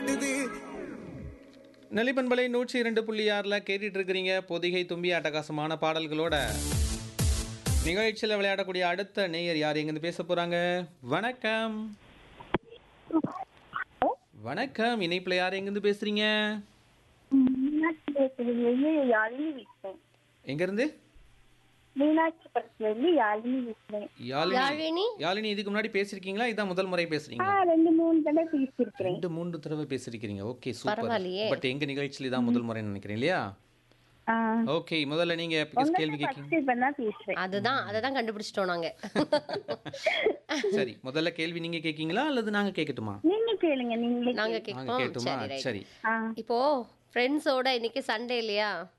காட்டுது நெல்லிப்பண்பலை நூற்றி இரண்டு புள்ளி ஆறில் கேட்டுட்டு இருக்கிறீங்க பொதிகை தும்பி அட்டகாசமான பாடல்களோட நிகழ்ச்சியில் விளையாடக்கூடிய அடுத்த நேயர் யார் எங்கேருந்து பேச போகிறாங்க வணக்கம் வணக்கம் இணைப்பில் யார் எங்கேருந்து பேசுகிறீங்க மீனாட்சி படத்துலேருந்து யாழினி வீசுறேன் எங்கேருந்து மீனாட்சி படத்துலேருந்து யாழினி வீசுறேன் யாழினி யாழினி யாழினி இதுக்கு முன்னாடி பேசியிருக்கீங்களா இதான் முதல் முறை ஆ பேசுறீங்க ரெண்டு மூணு தடவை பேசியிருக்கிறேன் ரெண்டு மூன்று தடவை பேசியிருக்கிறீங்க ஓகே சூப்பர் பரவாயில்லையே. பட் எங்க நிகழ்ச்சியில் தான் முதல் முறை நினைக்கிறேன் இல்லையா ஆ ஓகே முதல்ல நீங்க கேள்வி கேட்கீங்க ஃபர்ஸ்ட் இப்போ தான் பேசுறேன் அதுதான் அதை தான் கண்டுபிடிச்சிட்டோம் நாங்க சரி முதல்ல கேள்வி நீங்க கேட்கீங்களா அல்லது நாங்க கேட்கட்டுமா நீங்க கேளுங்க நீங்களே நாங்க நாங்க கேட்போம் கேட்டுமா சரி ரைட் சரி ஆ இப்போ ஃப்ரெண்ட்ஸோட இன்னைக்கு சண்டே இல்லையா